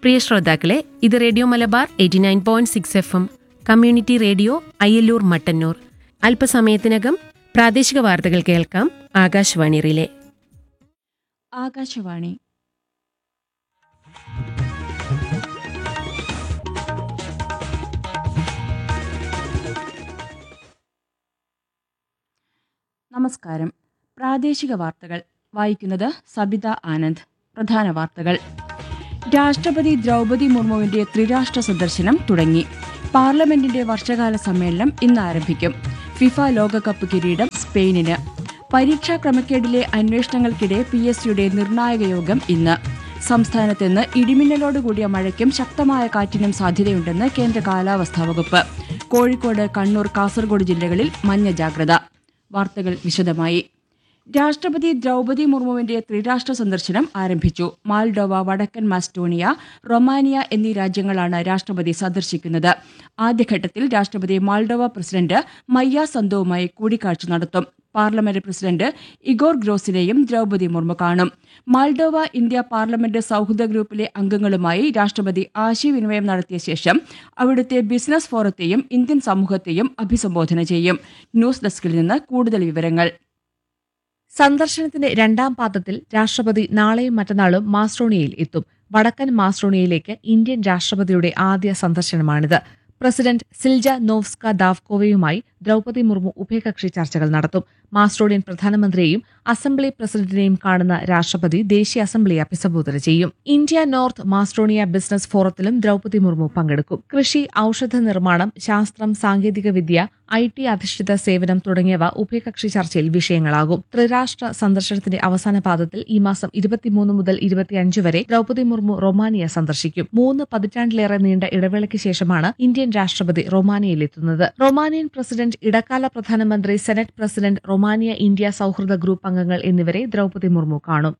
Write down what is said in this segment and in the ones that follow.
പ്രിയ ശ്രോതാക്കളെ ഇത് radio Malabar eighty nine point six F M community radio Ayyallur Mattannur അല്പസമയത്തിനകം പ്രാദേശിക വാർത്തകൾ കേൾക്കാം ആകാശവാണി റിലേ ആകാശവാണി നമസ്കാരം പ്രാദേശിക വാർത്തകൾ വായിക്കുന്നത് സബിത ആനന്ദ് പ്രധാന വാർത്തകൾ രാഷ്ട്രപതി ദ്രൗപതി മുർമുവിന്റെ ത്രിരാഷ്ട്ര സന്ദർശനം തുടങ്ങി പാർലമെന്റിന്റെ വർഷകാല സമ്മേളനം ഇന്ന് ആരംഭിക്കും ഫിഫ ലോകകപ്പ് കിരീടം സ്പെയിനിന് പരീക്ഷാ ക്രമക്കേടിലെ അന്വേഷണങ്ങൾക്കിടെ പി എസ് സിയുടെ നിർണായക യോഗം ഇന്ന് സംസ്ഥാനത്ത് ഇന്ന് ഇടിമിന്നലോടുകൂടിയ മഴയ്ക്കും ശക്തമായ കാറ്റിനും സാധ്യതയുണ്ടെന്ന് കേന്ദ്ര കാലാവസ്ഥാ വകുപ്പ് കോഴിക്കോട് കണ്ണൂർ കാസർഗോഡ് ജില്ലകളിൽ മഞ്ഞ ജാഗ്രത വാർത്തകൾ വിശദമായി രാഷ്ട്രപതി ദ്രൗപതി മുർമുവിന്റെ ത്രിരാഷ്ട്ര സന്ദർശനം ആരംഭിച്ചു മാൽഡോവ വടക്കൻ മാസ്റ്റോണിയ റൊമാനിയ എന്നീ രാജ്യങ്ങളാണ് രാഷ്ട്രപതി സന്ദർശിക്കുന്നത് ആദ്യഘട്ടത്തിൽ രാഷ്ട്രപതി മാൾഡോവ പ്രസിഡന്റ് മയ്യ സന്തോവുമായി കൂടിക്കാഴ്ച നടത്തും പാർലമെന്റ് പ്രസിഡന്റ് ഇഗോർ ഗ്രോസിനെയും ദ്രൗപതി മുർമു കാണും മാൾഡോവ ഇന്ത്യ പാർലമെന്റ് സൗഹൃദ ഗ്രൂപ്പിലെ അംഗങ്ങളുമായി രാഷ്ട്രപതി ആശയവിനിമയം നടത്തിയ ശേഷം അവിടുത്തെ ബിസിനസ് ഫോറത്തെയും ഇന്ത്യൻ സമൂഹത്തെയും അഭിസംബോധന ചെയ്യും ന്യൂസ് ഡെസ്കിൽ നിന്ന് കൂടുതൽ വിവരങ്ങൾ സന്ദർശനത്തിന്റെ രണ്ടാം പാദത്തിൽ രാഷ്ട്രപതി നാളെയും മറ്റന്നാളും മാസ്ട്രോണിയയിൽ എത്തും വടക്കൻ മാസ്ട്രോണിയയിലേക്ക് ഇന്ത്യൻ രാഷ്ട്രപതിയുടെ ആദ്യ സന്ദർശനമാണിത് പ്രസിഡന്റ് സിൽജ നോവ്സ്ക ദാവ്കോവയുമായി ദ്രൗപതി മുർമു ഉഭയകക്ഷി ചർച്ചകൾ നടത്തും മാസ്ട്രോണിയൻ പ്രധാനമന്ത്രിയെയും അസംബ്ലി പ്രസിഡന്റിനെയും കാണുന്ന രാഷ്ട്രപതി ദേശീയ അസംബ്ലിയെ അഭിസംബോധന ചെയ്യും ഇന്ത്യ നോർത്ത് മാസ്ട്രോണിയ ബിസിനസ് ഫോറത്തിലും ദ്രൗപതി മുർമു പങ്കെടുക്കും കൃഷി ഔഷധ നിർമ്മാണം ശാസ്ത്രം സാങ്കേതികവിദ്യ ഐ ടി അധിഷ്ഠിത സേവനം തുടങ്ങിയവ ഉഭയകക്ഷി ചർച്ചയിൽ വിഷയങ്ങളാകും ത്രിരാഷ്ട്ര സന്ദർശനത്തിന്റെ അവസാന പാദത്തിൽ ഈ മാസം ഇരുപത്തിമൂന്ന് മുതൽ ഇരുപത്തിയഞ്ച് വരെ ദ്രൗപതി മുർമു റൊമാനിയ സന്ദർശിക്കും മൂന്ന് പതിറ്റാണ്ടിലേറെ നീണ്ട ഇടവേളയ്ക്ക് ശേഷമാണ് ഇന്ത്യൻ രാഷ്ട്രപതി റൊമാനിയയിലെത്തുന്നത് റൊമാനിയൻ പ്രസിഡന്റ് ഇടക്കാല പ്രധാനമന്ത്രി സെനറ്റ് പ്രസിഡന്റ് റൊമാനിയ ഇന്ത്യ സൗഹൃദ ഗ്രൂപ്പ് അംഗങ്ങൾ എന്നിവരെ ദ്രൗപതി മുർമു കാണും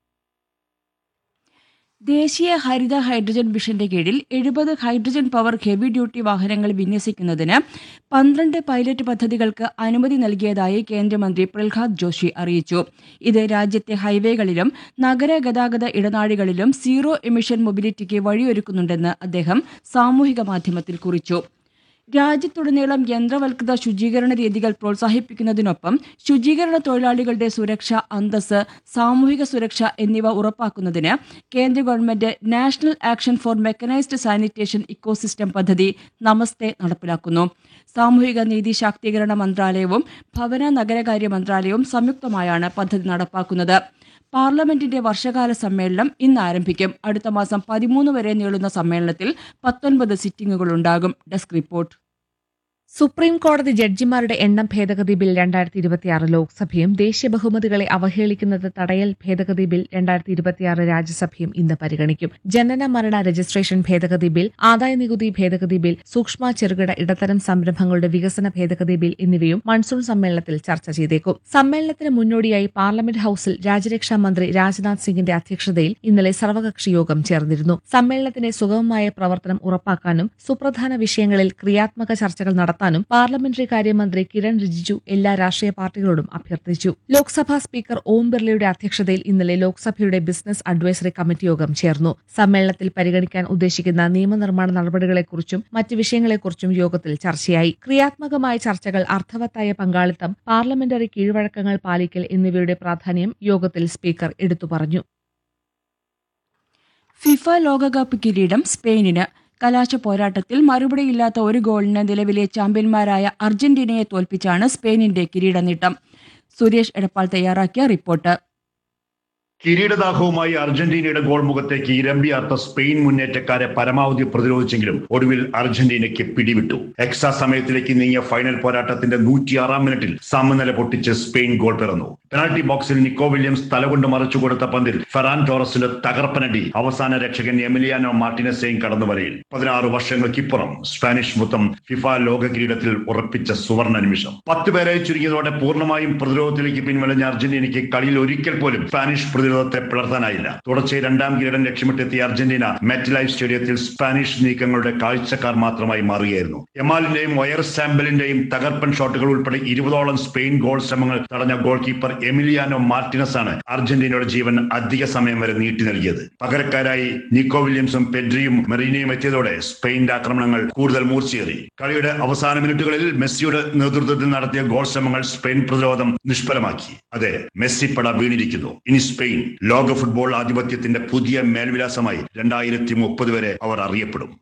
ദേശീയ ഹരിത ഹൈഡ്രജൻ മിഷന്റെ കീഴിൽ എഴുപത് ഹൈഡ്രജൻ പവർ ഹെവി ഡ്യൂട്ടി വാഹനങ്ങൾ വിന്യസിക്കുന്നതിന് പന്ത്രണ്ട് പൈലറ്റ് പദ്ധതികൾക്ക് അനുമതി നൽകിയതായി കേന്ദ്രമന്ത്രി പ്രഹ്ലാദ് ജോഷി അറിയിച്ചു ഇത് രാജ്യത്തെ ഹൈവേകളിലും നഗര ഗതാഗത ഇടനാഴികളിലും സീറോ എമിഷൻ മൊബിലിറ്റിക്ക് വഴിയൊരുക്കുന്നുണ്ടെന്ന് അദ്ദേഹം സാമൂഹിക മാധ്യമത്തിൽ കുറിച്ചു രാജ്യത്തുടനീളം യന്ത്രവൽകൃത ശുചീകരണ രീതികൾ പ്രോത്സാഹിപ്പിക്കുന്നതിനൊപ്പം ശുചീകരണ തൊഴിലാളികളുടെ സുരക്ഷ അന്തസ് സാമൂഹിക സുരക്ഷ എന്നിവ ഉറപ്പാക്കുന്നതിന് കേന്ദ്ര government national action for mechanised sanitation ecosystem പദ്ധതി നമസ്തേ നടപ്പിലാക്കുന്നു സാമൂഹിക നീതി ശാക്തീകരണ മന്ത്രാലയവും ഭവന നഗരകാര്യ മന്ത്രാലയവും സംയുക്തമായാണ് പദ്ധതി നടപ്പാക്കുന്നത് പാർലമെന്റിന്റെ വർഷകാല സമ്മേളനം ഇന്ന് ആരംഭിക്കും അടുത്ത മാസം പതിമൂന്ന് വരെ നീളുന്ന സമ്മേളനത്തിൽ പത്തൊൻപത് സിറ്റിംഗുകളുണ്ടാകും ഡെസ്ക് റിപ്പോർട്ട് സുപ്രീം കോടതി ജഡ്ജിമാരുടെ എണ്ണം ഭേദഗതി ബിൽ രണ്ടായിരത്തി ഇരുപത്തിയാറ് ലോക്സഭയും ദേശീയ ബഹുമതികളെ അവഹേളിക്കുന്നത് തടയൽ ഭേദഗതി ബിൽ രണ്ടായിരത്തി ഇരുപത്തിയാറ് രാജ്യസഭയും ഇന്ന് പരിഗണിക്കും ജനന മരണ രജിസ്ട്രേഷൻ ഭേദഗതി ബിൽ ആദായ നികുതി ഭേദഗതി ബിൽ സൂക്ഷ്മ ചെറുകിട ഇടത്തരം സംരംഭങ്ങളുടെ വികസന ഭേദഗതി ബിൽ എന്നിവയും മൺസൂൺ സമ്മേളനത്തിൽ ചർച്ച ചെയ്തേക്കും സമ്മേളനത്തിന് മുന്നോടിയായി പാർലമെന്റ് ഹൌസിൽ രാജ്യരക്ഷാ മന്ത്രി രാജ്നാഥ് സിംഗിന്റെ അധ്യക്ഷതയിൽ ഇന്നലെ സർവകക്ഷി യോഗം ചേർന്നിരുന്നു സമ്മേളനത്തിന്റെ സുഗമമായ പ്രവർത്തനം ഉറപ്പാക്കാനും സുപ്രധാന വിഷയങ്ങളിൽ ക്രിയാത്മക ചർച്ചകൾ നടത്താനും പാർലമെന്ററി കാര്യമന്ത്രി കിരൺ റിജിജു എല്ലാ രാഷ്ട്രീയ പാർട്ടികളോടും അഭ്യർത്ഥിച്ചു ലോക്സഭാ സ്പീക്കർ ഓം ബിർളയുടെ അധ്യക്ഷതയിൽ ഇന്നലെ ലോക്സഭയുടെ ബിസിനസ് അഡ്വൈസറി കമ്മിറ്റി യോഗം ചേർന്നു സമ്മേളനത്തിൽ പരിഗണിക്കാൻ ഉദ്ദേശിക്കുന്ന നിയമനിർമ്മാണ നടപടികളെക്കുറിച്ചും മറ്റ് വിഷയങ്ങളെക്കുറിച്ചും യോഗത്തിൽ ചർച്ചയായി ക്രിയാത്മകമായ ചർച്ചകൾ അർത്ഥവത്തായ പങ്കാളിത്തം പാർലമെന്ററി കീഴ്വഴക്കങ്ങൾ പാലിക്കൽ എന്നിവയുടെ പ്രാധാന്യം യോഗത്തിൽ സ്പീക്കർ എടുത്തു പറഞ്ഞു ഫിഫ ലോകകപ്പ് കിരീടം സ്പെയിനിന് കലാശ പോരാട്ടത്തിൽ മറുപടിയില്ലാത്ത ഒരു ഗോളിന് നിലവിലെ ചാമ്പ്യന്മാരായ അർജന്റീനയെ തോൽപ്പിച്ചാണ് സ്പെയിനിന്റെ കിരീട നേട്ടം സുരേഷ് എടപ്പാൾ തയ്യാറാക്കിയ റിപ്പോർട്ട് കിരീടദാഹവുമായി അർജന്റീനയുടെ ഗോൾ മുഖത്തേക്ക് ഇരമ്പിയാർത്ത സ്പെയിൻ മുന്നേറ്റക്കാരെ പരമാവധി പ്രതിരോധിച്ചെങ്കിലും ഒടുവിൽ അർജന്റീനയ്ക്ക് പിടിവിട്ടു എക്സ്ട്രാ സമയത്തിലേക്ക് നീങ്ങിയ ഫൈനൽ പോരാട്ടത്തിന്റെ നൂറ്റിയാറാം മിനിറ്റിൽ സമനില പൊട്ടിച്ച് സ്പെയിൻ ഗോൾ പിറന്നു പെനാൽറ്റി ബോക്സിൽ നിക്കോ വില്യംസ് തലകൊണ്ട് മറിച്ചു കൊടുത്ത പന്തിൽ ഫെറാൻ ടോറസിന്റെ തകർപ്പനടി അവസാന രക്ഷകൻ എമിലിയാനോ മാർട്ടിനസെയും കടന്നു വരയിൽ പതിനാറ് വർഷങ്ങൾക്കിപ്പുറം സ്പാനിഷ് മുത്തം ഫിഫ ലോക കിരീടത്തിൽ ഉറപ്പിച്ച സുവർണ നിമിഷം പത്ത് പേരെ ചുരുങ്ങിയതോടെ പൂർണ്ണമായും പ്രതിരോധത്തിലേക്ക് പിൻവലിഞ്ഞ അർജന്റീനയ്ക്ക് കളിയിൽ ഒരിക്കൽ പോലും സ്പാനിഷ് പ്രതിരോധ പ്രതിരോധത്തെ പിളർത്താനായില്ല തുടർച്ചയായി രണ്ടാം കിരീടം ലക്ഷ്യമിട്ടെത്തിയ അർജന്റീന മെറ്റ് ലൈഫ് സ്റ്റേഡിയത്തിൽ സ്പാനിഷ് നീക്കങ്ങളുടെ കാഴ്ചക്കാർ മാത്രമായി മാറുകയായിരുന്നു എമാലിന്റെയും വയർ സാമ്പലിന്റെയും തകർപ്പൻ ഷോട്ടുകൾ ഉൾപ്പെടെ ഇരുപതോളം സ്പെയിൻ ഗോൾ ശ്രമങ്ങൾ തടഞ്ഞ ഗോൾ കീപ്പർ എമിലിയാനോ മാർട്ടിനസ് ആണ് അർജന്റീനയുടെ ജീവൻ അധിക സമയം വരെ നീട്ടി നൽകിയത് പകരക്കാരായി നിക്കോ വില്യംസും പെഡ്രിയും മെറീനയും എത്തിയതോടെ സ്പെയിന്റെ ആക്രമണങ്ങൾ കൂടുതൽ മൂർച്ചയേറി കളിയുടെ അവസാന മിനിറ്റുകളിൽ മെസ്സിയുടെ നേതൃത്വത്തിൽ നടത്തിയ ഗോൾ ശ്രമങ്ങൾ സ്പെയിൻ പ്രതിരോധം നിഷ്ഫലമാക്കി അതെ മെസ്സി പട വീണിരിക്കുന്നു ഇനി സ്പെയിൻ ലോക ഫുട്ബോൾ ആധിപത്യത്തിന്റെ പുതിയ മേൽവിലാസമായി രണ്ടായിരത്തി മുപ്പത് വരെ അവർ അറിയപ്പെടും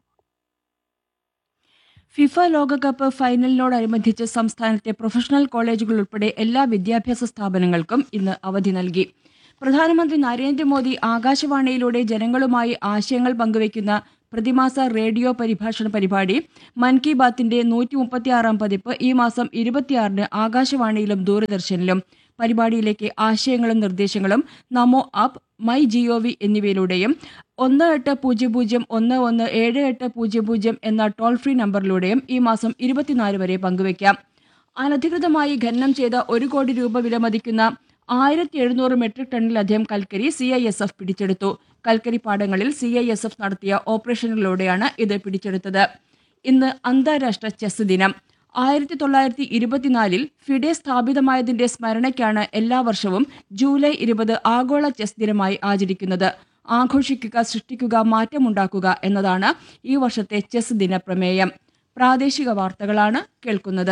ഫിഫ ലോകകപ്പ് ഫൈനലിനോടനുബന്ധിച്ച് സംസ്ഥാനത്തെ പ്രൊഫഷണൽ കോളേജുകൾ ഉൾപ്പെടെ എല്ലാ വിദ്യാഭ്യാസ സ്ഥാപനങ്ങൾക്കും ഇന്ന് അവധി നൽകി പ്രധാനമന്ത്രി നരേന്ദ്രമോദി ആകാശവാണിയിലൂടെ ജനങ്ങളുമായി ആശയങ്ങൾ പങ്കുവയ്ക്കുന്ന പ്രതിമാസ റേഡിയോ പരിഭാഷണ പരിപാടി മൻ കി ബാത്തിന്റെ നൂറ്റി മുപ്പത്തിയാറാം പതിപ്പ് ഈ മാസം ഇരുപത്തിയാറിന് ആകാശവാണിയിലും ദൂരദർശനിലും പരിപാടിയിലേക്ക് ആശയങ്ങളും നിർദ്ദേശങ്ങളും നമോ ആപ്പ് മൈ ജിഒവി എന്നിവയിലൂടെയും ഒന്ന് എട്ട് പൂജ്യം പൂജ്യം ഒന്ന് ഒന്ന് ഏഴ് എട്ട് പൂജ്യം പൂജ്യം എന്ന ടോൾ ഫ്രീ നമ്പറിലൂടെയും ഈ മാസം ഇരുപത്തിനാല് വരെ പങ്കുവയ്ക്കാം അനധികൃതമായി ഖനനം ചെയ്ത ഒരു കോടി രൂപ വിലമതിക്കുന്ന ആയിരത്തി എഴുന്നൂറ് മെട്രിക് ടണ്ണിലധികം കൽക്കരി സി ഐ എസ് എഫ് പിടിച്ചെടുത്തു കൽക്കരി പാടങ്ങളിൽ സി ഐ എസ് എഫ് നടത്തിയ ഓപ്പറേഷനുകളിലൂടെയാണ് ഇത് പിടിച്ചെടുത്തത് ഇന്ന് അന്താരാഷ്ട്ര ചെസ് ദിനം ആയിരത്തി തൊള്ളായിരത്തി ഇരുപത്തിനാലിൽ ഫിഡെ സ്ഥാപിതമായതിന്റെ സ്മരണയ്ക്കാണ് എല്ലാ വർഷവും ജൂലൈ ഇരുപത് ആഗോള ചെസ് ദിനമായി ആചരിക്കുന്നത് ആഘോഷിക്കുക സൃഷ്ടിക്കുക മാറ്റമുണ്ടാക്കുക എന്നതാണ് ഈ വർഷത്തെ ചെസ് ദിന പ്രമേയം പ്രാദേശിക വാർത്തകളാണ് കേൾക്കുന്നത്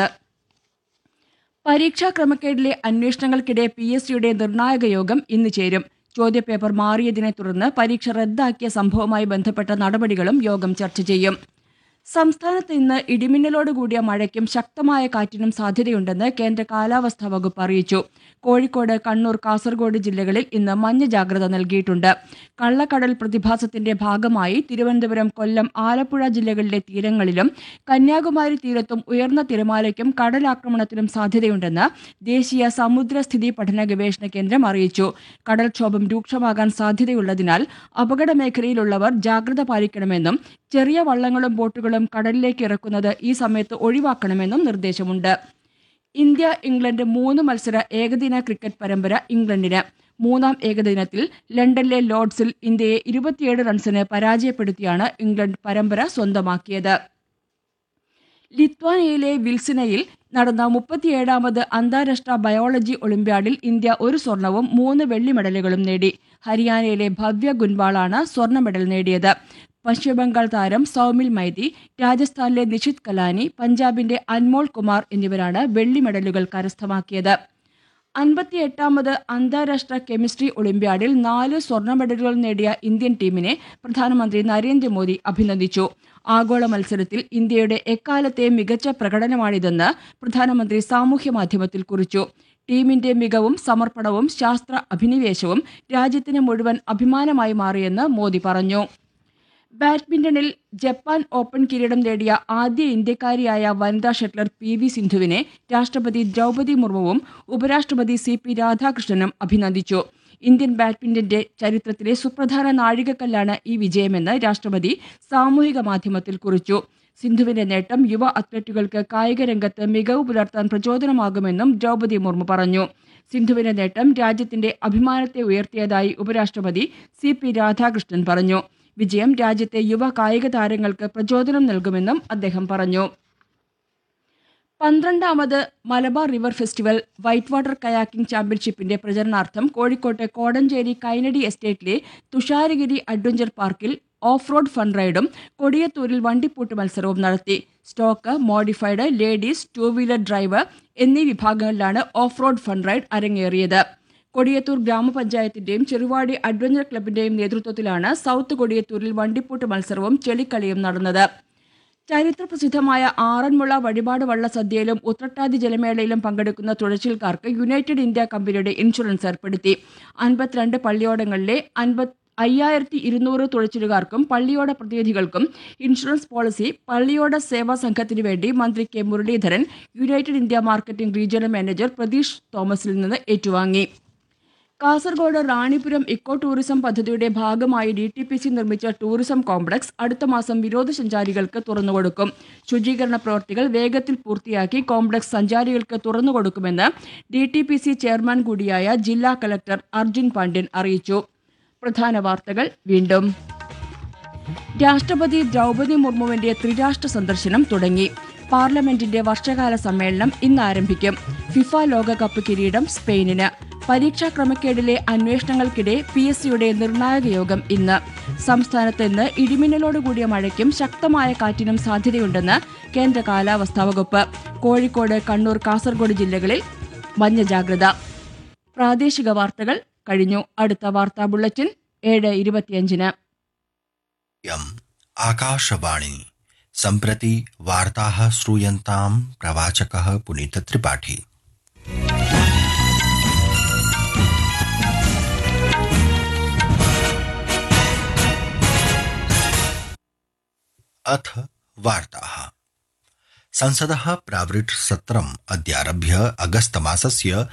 പരീക്ഷാ ക്രമക്കേടിലെ അന്വേഷണങ്ങൾക്കിടെ പി എസ് സിയുടെ നിർണായക യോഗം ഇന്ന് ചേരും ചോദ്യപേപ്പർ മാറിയതിനെ തുടർന്ന് പരീക്ഷ റദ്ദാക്കിയ സംഭവവുമായി ബന്ധപ്പെട്ട നടപടികളും യോഗം ചർച്ച ചെയ്യും സംസ്ഥാനത്ത് ഇന്ന് ഇടിമിന്നലോടുകൂടിയ മഴയ്ക്കും ശക്തമായ കാറ്റിനും സാധ്യതയുണ്ടെന്ന് കേന്ദ്ര കാലാവസ്ഥാ വകുപ്പ് അറിയിച്ചു കോഴിക്കോട് കണ്ണൂർ കാസർഗോഡ് ജില്ലകളിൽ ഇന്ന് മഞ്ഞ ജാഗ്രത നൽകിയിട്ടുണ്ട് കള്ളക്കടൽ പ്രതിഭാസത്തിന്റെ ഭാഗമായി തിരുവനന്തപുരം കൊല്ലം ആലപ്പുഴ ജില്ലകളിലെ തീരങ്ങളിലും കന്യാകുമാരി തീരത്തും ഉയർന്ന തിരമാലയ്ക്കും കടലാക്രമണത്തിനും സാധ്യതയുണ്ടെന്ന് ദേശീയ സമുദ്രസ്ഥിതി പഠന ഗവേഷണ കേന്ദ്രം അറിയിച്ചു കടൽക്ഷോഭം രൂക്ഷമാകാൻ സാധ്യതയുള്ളതിനാൽ അപകട മേഖലയിലുള്ളവർ ജാഗ്രത പാലിക്കണമെന്നും ചെറിയ വള്ളങ്ങളും ബോട്ടുകളും കടലിലേക്ക് ഇറക്കുന്നത് ഈ സമയത്ത് ഒഴിവാക്കണമെന്നും നിർദ്ദേശമുണ്ട് ഇന്ത്യ ഇംഗ്ലണ്ട് മൂന്ന് മത്സര ഏകദിന ക്രിക്കറ്റ് പരമ്പര ഇംഗ്ലണ്ടിന് മൂന്നാം ഏകദിനത്തിൽ ലണ്ടനിലെ ലോർഡ്സിൽ ഇന്ത്യയെ ഇരുപത്തിയേഴ് റൺസിന് പരാജയപ്പെടുത്തിയാണ് ഇംഗ്ലണ്ട് പരമ്പര സ്വന്തമാക്കിയത് ലിത്വാനിയയിലെ വിൽസിനയിൽ നടന്ന മുപ്പത്തിയേഴാമത് അന്താരാഷ്ട്ര ബയോളജി ഒളിമ്പ്യാഡിൽ ഇന്ത്യ ഒരു സ്വർണവും മൂന്ന് വെള്ളി മെഡലുകളും നേടി ഹരിയാനയിലെ ഭവ്യ ഗുൻവാളാണ് സ്വർണ്ണ മെഡൽ നേടിയത് പശ്ചിമബംഗാൾ താരം സൗമിൽ മൈതി രാജസ്ഥാനിലെ നിഷിത് കലാനി പഞ്ചാബിന്റെ അൻമോൾ കുമാർ എന്നിവരാണ് വെള്ളി മെഡലുകൾ കരസ്ഥമാക്കിയത് അൻപത്തിയെട്ടാമത് അന്താരാഷ്ട്ര കെമിസ്ട്രി ഒളിമ്പ്യാഡിൽ നാല് സ്വർണ്ണ മെഡലുകൾ നേടിയ ഇന്ത്യൻ ടീമിനെ പ്രധാനമന്ത്രി നരേന്ദ്രമോദി അഭിനന്ദിച്ചു ആഗോള മത്സരത്തിൽ ഇന്ത്യയുടെ എക്കാലത്തെയും മികച്ച പ്രകടനമാണിതെന്ന് പ്രധാനമന്ത്രി സാമൂഹ്യ മാധ്യമത്തിൽ കുറിച്ചു ടീമിന്റെ മികവും സമർപ്പണവും ശാസ്ത്ര അഭിനിവേശവും രാജ്യത്തിന് മുഴുവൻ അഭിമാനമായി മാറിയെന്ന് മോദി പറഞ്ഞു ബാഡ്മിന്റണിൽ ജപ്പാൻ ഓപ്പൺ കിരീടം നേടിയ ആദ്യ ഇന്ത്യക്കാരിയായ വനിതാ ഷട്ലർ പി വി സിന്ധുവിനെ രാഷ്ട്രപതി ദ്രൗപദി മുർമുവും ഉപരാഷ്ട്രപതി സി പി രാധാകൃഷ്ണനും അഭിനന്ദിച്ചു ഇന്ത്യൻ ബാഡ്മിന്റന്റെ ചരിത്രത്തിലെ സുപ്രധാന നാഴികക്കല്ലാണ് ഈ വിജയമെന്ന് രാഷ്ട്രപതി സാമൂഹിക മാധ്യമത്തിൽ കുറിച്ചു സിന്ധുവിന്റെ നേട്ടം യുവ അത്ലറ്റുകൾക്ക് കായിക രംഗത്ത് മികവ് പുലർത്താൻ പ്രചോദനമാകുമെന്നും ദ്രൗപദി മുർമു പറഞ്ഞു സിന്ധുവിന്റെ നേട്ടം രാജ്യത്തിന്റെ അഭിമാനത്തെ ഉയർത്തിയതായി ഉപരാഷ്ട്രപതി സി പി രാധാകൃഷ്ണൻ പറഞ്ഞു വിജയം രാജ്യത്തെ യുവ കായിക താരങ്ങൾക്ക് പ്രചോദനം നൽകുമെന്നും അദ്ദേഹം പറഞ്ഞു പന്ത്രണ്ടാമത് Malabar river festival white water kayaking ചാമ്പ്യൻഷിപ്പിന്റെ പ്രചരണാർത്ഥം കോഴിക്കോട്ട് കോടഞ്ചേരി കൈനടി എസ്റ്റേറ്റിലെ തുഷാരഗിരി അഡ്വഞ്ചർ പാർക്കിൽ ഓഫ് റോഡ് ഫൺ റൈഡും കൊടിയത്തൂരിൽ വണ്ടിപ്പൂട്ട് മത്സരവും നടത്തി stock modified ladies two wheeler drive എന്നീ വിഭാഗങ്ങളിലാണ് ഓഫ് റോഡ് ഫൺ റൈഡ് അരങ്ങേറിയത് കൊടിയത്തൂർ ഗ്രാമപഞ്ചായത്തിന്റെയും ചെറുവാടി അഡ്വഞ്ചർ ക്ലബിന്റെയും നേതൃത്വത്തിലാണ് സൗത്ത് കൊടിയത്തൂരിൽ വണ്ടിപ്പൂട്ട് മത്സരവും ചെളിക്കളിയും നടന്നത് ചരിത്രപ്രസിദ്ധമായ ആറന്മുള വഴിപാട് വള്ള സദ്യയിലും ഉത്രട്ടാതി ജലമേളയിലും പങ്കെടുക്കുന്ന തുഴച്ചിൽക്കാർക്ക് യുണൈറ്റഡ് ഇന്ത്യ കമ്പനിയുടെ ഇൻഷുറൻസ് ഏർപ്പെടുത്തി അൻപത്തിരണ്ട് പള്ളിയോടങ്ങളിലെ അൻപത് അയ്യായിരത്തി ഇരുന്നൂറ് തുഴച്ചിലുകാർക്കും പള്ളിയോട പ്രതിനിധികൾക്കും ഇൻഷുറൻസ് പോളിസി പള്ളിയോട സേവാ സംഘത്തിനു വേണ്ടി മന്ത്രി K Muraleedharan United India marketing regional manager Pratheesh തോമസിൽ നിന്ന് ഏറ്റുവാങ്ങി കാസർഗോഡ് റാണിപുരം ഇക്കോ ടൂറിസം പദ്ധതിയുടെ ഭാഗമായി ഡി ടി പി സി നിർമ്മിച്ച ടൂറിസം കോംപ്ലക്സ് അടുത്ത മാസം വിനോദസഞ്ചാരികൾക്ക് തുറന്നുകൊടുക്കും ശുചീകരണ പ്രവൃത്തികൾ വേഗത്തിൽ പൂർത്തിയാക്കി കോംപ്ലക്സ് സഞ്ചാരികൾക്ക് തുറന്നുകൊടുക്കുമെന്ന് D T P C chairman കൂടിയായ ജില്ലാ കലക്ടർ അർജുൻ പാണ്ഡ്യൻ അറിയിച്ചു പ്രധാന വാർത്തകൾ വീണ്ടും രാഷ്ട്രപതി ദ്രൗപദി മുർമുവിന്റെ ത്രിരാഷ്ട്ര സന്ദർശനം തുടങ്ങി പാർലമെന്റിന്റെ വർഷകാല സമ്മേളനം ഇന്ന് ആരംഭിക്കും ഫിഫ ലോകകപ്പ് കിരീടം സ്പെയിനിന് പരീക്ഷാ ക്രമക്കേടിലെ അന്വേഷണങ്ങൾക്കിടെ പി എസ് സിയുടെ നിർണായക യോഗം ഇന്ന് സംസ്ഥാനത്ത് ഇന്ന് ഇടിമിന്നലോടുകൂടിയ മഴയ്ക്കും ശക്തമായ കാറ്റിനും സാധ്യതയുണ്ടെന്ന് കേന്ദ്ര കാലാവസ്ഥാ വകുപ്പ് കോഴിക്കോട് കണ്ണൂർ കാസർഗോഡ് ജില്ലകളിൽ മഞ്ഞ ജാഗ്രത പ്രാദേശിക വാർത്തകൾ കഴിഞ്ഞു അടുത്ത വാർത്താ ബുള്ളറ്റിൻ ഏഴ് ഇരുപത്തിയഞ്ചിന് इयम् आकाशवाणी सम्प्रति वार्ताः श्रूयन्ताम् प्रवाचकः पुनीतत्रिपाठी अथ वार्ताः संसदः प्रावृट् सत्रम् अद्यारभ्य अगस्तमासस्य